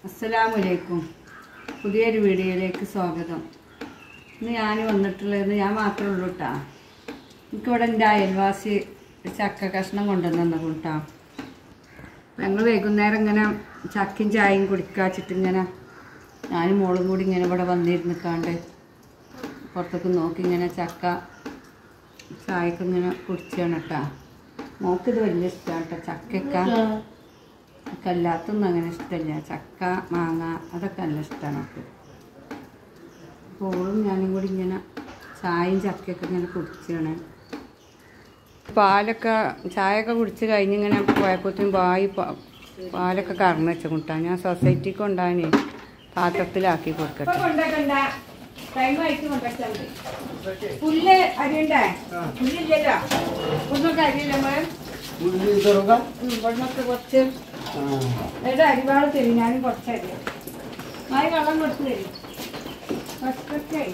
അസ്സലാമലൈക്കും പുതിയൊരു വീഡിയോയിലേക്ക് സ്വാഗതം ഇന്ന് ഞാൻ വന്നിട്ടുള്ളത് ഞാൻ മാത്രമേ ഉള്ളൂ കേട്ടാ എനിക്കിവിടെ എൻ്റെ അയൽവാസി ഒരു ചക്ക കഷ്ണം കൊണ്ടുവന്നു കൂട്ടാ ഞങ്ങൾ വൈകുന്നേരം ഇങ്ങനെ ചക്കയും ചായയും കുടിക്കാച്ചിട്ട് ഇങ്ങനെ ഞാനും മോളും കൂടി ഇങ്ങനെ ഇവിടെ വന്നിരുന്നിക്കാണ്ട് പുറത്തേക്ക് നോക്കി ഇങ്ങനെ ചക്ക ചായക്ക് ഇങ്ങനെ കുടിച്ചാണ് കേട്ടാ മോക്കിത് വലിയ ഇഷ്ടമാണ് കേട്ടോ ചക്കയൊക്കെ ഒക്കെ അല്ലാത്തൊന്നും അങ്ങനെ ഇഷ്ടമില്ല ചക്ക മാങ്ങ അതൊക്കെ നല്ല ഇഷ്ടമാണ് അവൾക്ക് പോളും ഞാനും കൂടി ഇങ്ങനെ ചായയും ചക്കയൊക്കെ ഇങ്ങനെ കുടിച്ചാണ് പാലൊക്കെ ചായയൊക്കെ കുടിച്ച് കഴിഞ്ഞ് ഇങ്ങനെ പോയപ്പോഴത്തേക്കും വായി പ- പാലൊക്കെ കറന്ന് വെച്ച കുട്ടാ ഞാൻ സൊസൈറ്റിക്ക് കൊണ്ടാനെ പാത്രത്തിലാക്കി കൊടുക്കട്ടെ പുല്ല് അരിയണ്ടേ പുല്ലില്ലല്ലോ ഒന്നൊക്കെ അരിയില്ല നമ്മൾ ഇവിടുന്നൊക്കെ കുറച്ച് എന്റെ അരിവാള് തരും ഞാനും കുറച്ചരി മായി വെള്ളം കൊടുത്ത് തരും ഫസ്റ്റൊക്കെ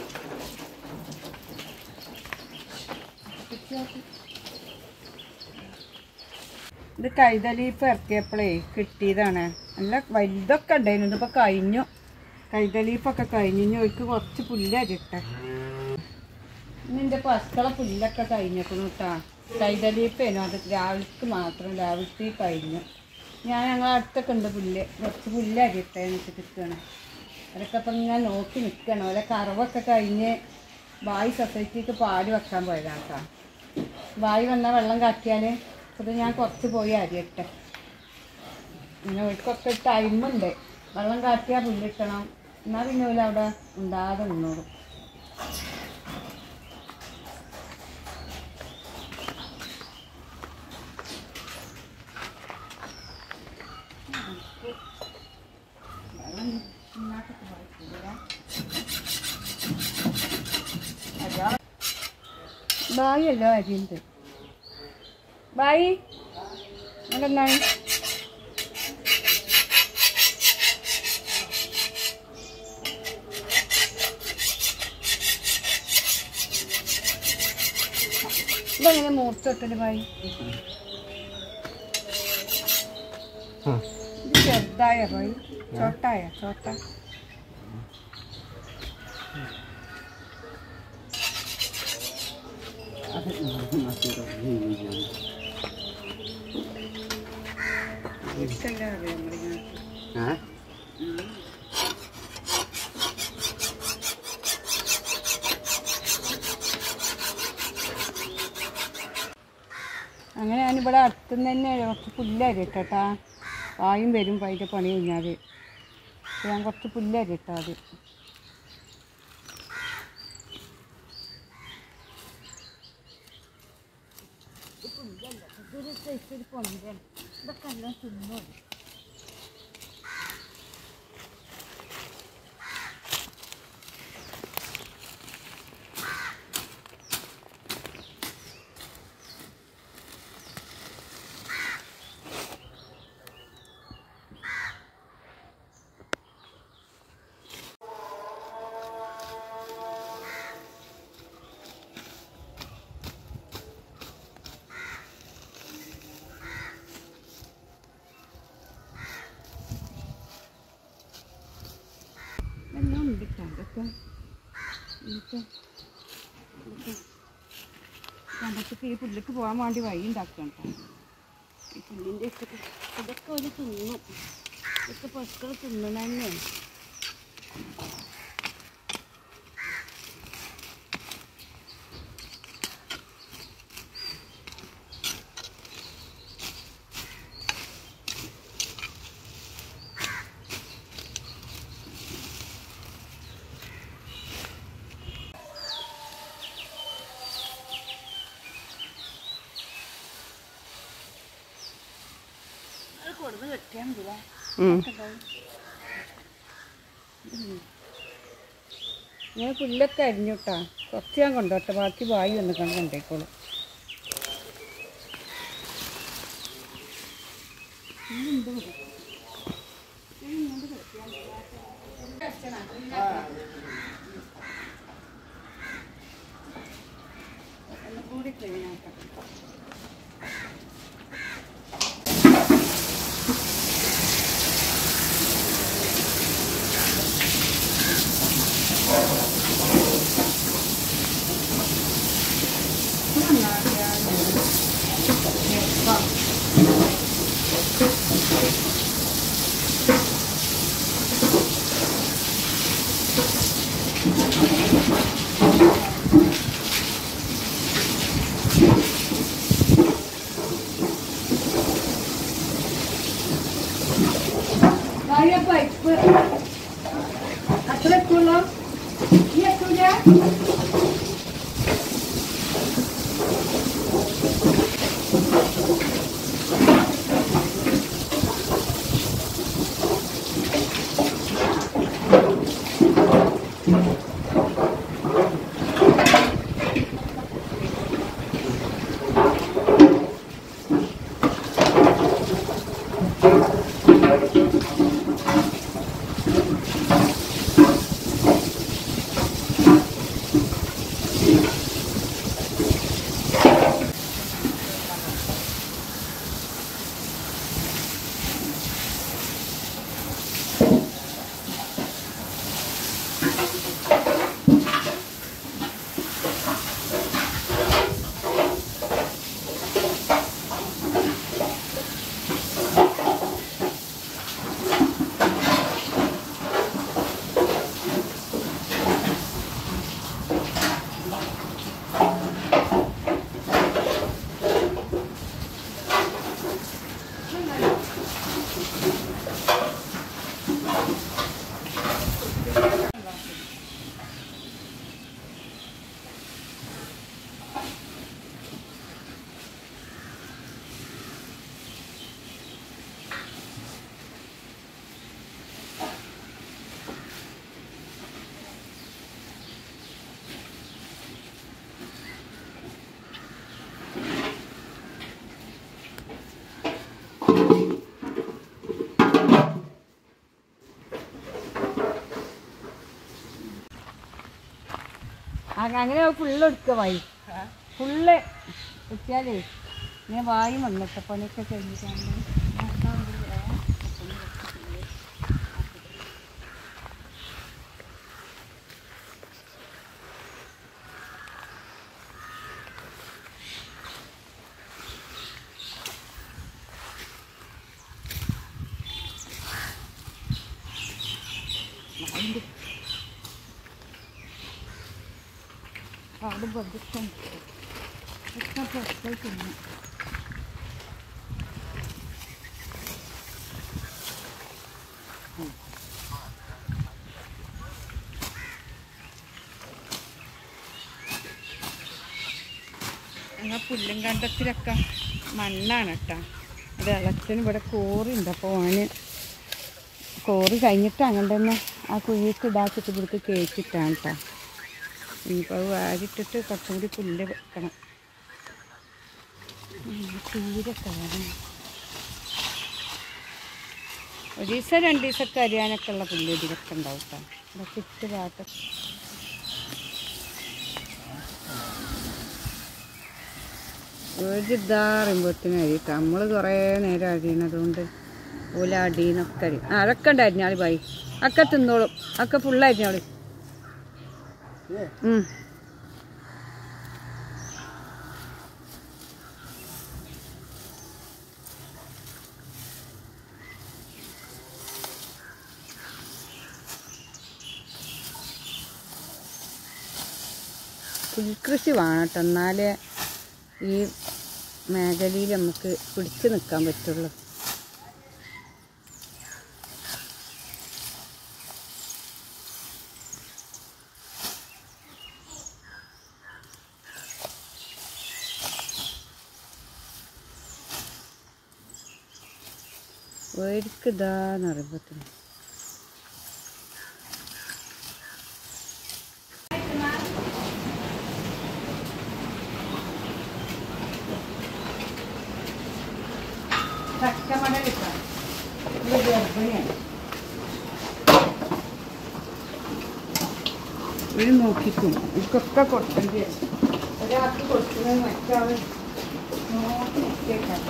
ഇത് കൈതലീപ്പ് ഇറക്കിയപ്പോഴേ കിട്ടിയതാണ് നല്ല വലുതൊക്കെ ഉണ്ടായിരുന്നു ഇതിപ്പോൾ കഴിഞ്ഞു കൈതലീപ്പൊക്കെ കഴിഞ്ഞു ഇനി ഒരിക്കൽ കുറച്ച് പുല്ലരിട്ടെ നിന്റെ പസ്കളെ പുല്ലൊക്കെ കഴിഞ്ഞേക്കണു കേട്ടാ കൈതലീപ്പേനു അത് രാവിലേക്ക് മാത്രം രാവിലത്തെ കഴിഞ്ഞു ഞാൻ ഞങ്ങളെ അടുത്തൊക്കെ ഉണ്ട് പുല്ല് കുറച്ച് പുല്ല് അരിയട്ടെ എന്നിട്ട് നിൽക്കുകയാണ് അതൊക്കെ അപ്പം ഞാൻ നോക്കി നിൽക്കണം ഓലെ കറവൊക്കെ കഴിഞ്ഞ് ബായി സൊസൈറ്റിക്ക് പാല് വെക്കാൻ പോയതാണ് കേട്ടോ ബായി വന്നാൽ വെള്ളം കാട്ടിയാൽ അത് ഞാൻ കുറച്ച് പോയി അരിയട്ടെ പിന്നെ ഓർക്കൊക്കെ ടൈമുണ്ട് വെള്ളം കാട്ടിയാൽ പുല്ലിട്ടണം എന്നാൽ പിന്നെ ഓല് അവിടെ ഉണ്ടാതെ നിന്നോളും ബായി അല്ലോ അരിയുണ്ട് ബായി അതെന്താണ് ഇതെങ്ങനെ മൂർത്തിട്ടല് ബായി ഇത് ചെറുതായ ബായി ചോട്ടായ ചോട്ട ഇഷ്ടമല്ല അറിയാം നമ്മളിങ്ങനെ അങ്ങനെ ഞാനിവിടെ അടുത്തുനിന്ന് തന്നെ കുറച്ച് പുല്ലരിട്ടാ വായും വരും പൈൻ്റെ പണി കഴിഞ്ഞാൽ ഞാൻ കുറച്ച് പുല്ലരിട്ടാ അത് ഇതൊക്കെ എല്ലാം തിന്നോ എല്ലാം ഉണ്ട് ട്ടോ. അതൊക്കെ ഇതൊക്കെ ഇതൊക്കെ നമുക്ക് ഈ പുല്ലിക്ക് പോകാൻ വേണ്ടി വഴി ഉണ്ടാക്കണം ട്ടോ. ഈ പുല്ലിൻ്റെ ഒക്കെ ഇത് ഇതൊക്കെ ഒരു തിന്നു ഇതൊക്കെ പശുക്കൾ തിന്നണ തന്നെയാണ് അത് കൊടുന്ന് കെട്ടിയാൽ മതില്ലേ ഞാൻ പുല്ലൊക്കെ അരിഞ്ഞുട്ടാ കുറച്ച് ഞാൻ കൊണ്ടോട്ടെ ബാക്കി വായി വന്ന് കണ്ട് കൊണ്ടേക്കോളൂ കൂടി ക്ലീൻ ആക്കാം വായ പൈപ്പ് അത്ര എത്തുള്ളൂ ഈ എത്തൂല അങ്ങനെ ഫുള്ള് എടുക്കുക വായി ഫുള്ള് എത്തിയാലേ ഞാൻ വായി വന്നിട്ട് പണിയൊക്കെ കഴിഞ്ഞിട്ടാണ് അവിടെ ബന്ധുക്കം ഒക്കെ പുറത്തേക്കുന്നു ഞങ്ങൾ പുല്ലും കണ്ടത്തിലൊക്കെ മണ്ണാണ് കേട്ടോ അത് ഇളച്ചന് ഇവിടെ കോറുണ്ട് അപ്പോൾ ഓന് കോറ് കഴിഞ്ഞിട്ട് അങ്ങനെ തന്നെ ആ കുഴിക്ക് ഇടാച്ചിട്ട് ഇവിടേക്ക് കേച്ചിട്ടാണ് കേട്ടോ ഇനിയിപ്പോൾ അത് വാരിട്ടിട്ട് കുറച്ചും കൂടി പുല്ല് വെക്കണം തീരൊക്കെ വേണം ഒരു ദിവസം രണ്ട് ദിവസമൊക്കെ അരിയാനൊക്കെ ഉള്ള പുല്ല് ഇതിലൊക്കെ ഉണ്ടാവും കേട്ടോ ഇവിടെ ചുറ്റ് ഭാഗത്ത് ഒരു ഇതാ പറയുമ്പോഴത്തേനും അരിയിട്ട് നമ്മൾ കുറേ നേരം അരിയണതുകൊണ്ട് ഓല അടിയെന്നൊക്കെ അരി ആ അതൊക്കെ ഉണ്ട് അരിഞ്ഞാളി ബായി ഒക്കെ തിന്നോളും ഒക്കെ ഫുള്ള് അരിഞ്ഞോളി ഉം പുൽകൃഷി വേണം കേട്ടോ എന്നാലേ ഈ മേഖലയിൽ നമുക്ക് പിടിച്ചു നിൽക്കാൻ പറ്റുള്ളൂ ഒരിക്കൽ ഇതാന്ന് പറയുമ്പോഴത്തേന് ഒരു നോക്കിക്കും ഇതൊക്കെ കൊടുക്കേണ്ടി വരും. ഒരാൾക്ക് കൊടുക്കുന്നത് മറ്റാൾ നോക്കി നിൽക്കേക്കാം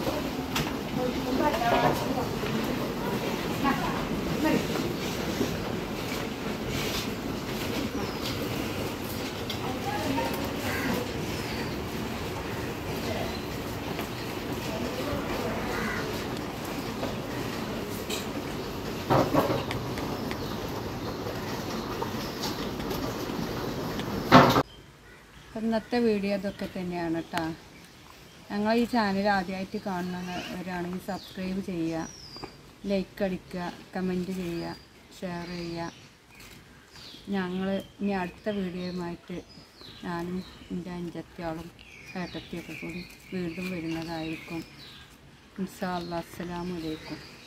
ഇന്നത്തെ വീഡിയോ ഇതൊക്കെ തന്നെയാണ് കേട്ടോ ഞങ്ങൾ ഈ ചാനൽ ആദ്യമായിട്ട് കാണുന്നവരാണെങ്കിൽ സബ്സ്ക്രൈബ് ചെയ്യുക ലൈക്ക് അടിക്കുക കമൻറ്റ് ചെയ്യുക ഷെയർ ചെയ്യുക ഞങ്ങൾ ഇനി അടുത്ത വീഡിയോയുമായിട്ട് ഞാനും എൻ്റെ അഞ്ചത്തിയാളും ഏട്ടത്തിയൊക്കെ കൂടി വീണ്ടും വരുന്നതായിരിക്കും ഇൻഷാ അല്ലാ അസ്സലാമു അലൈക്കും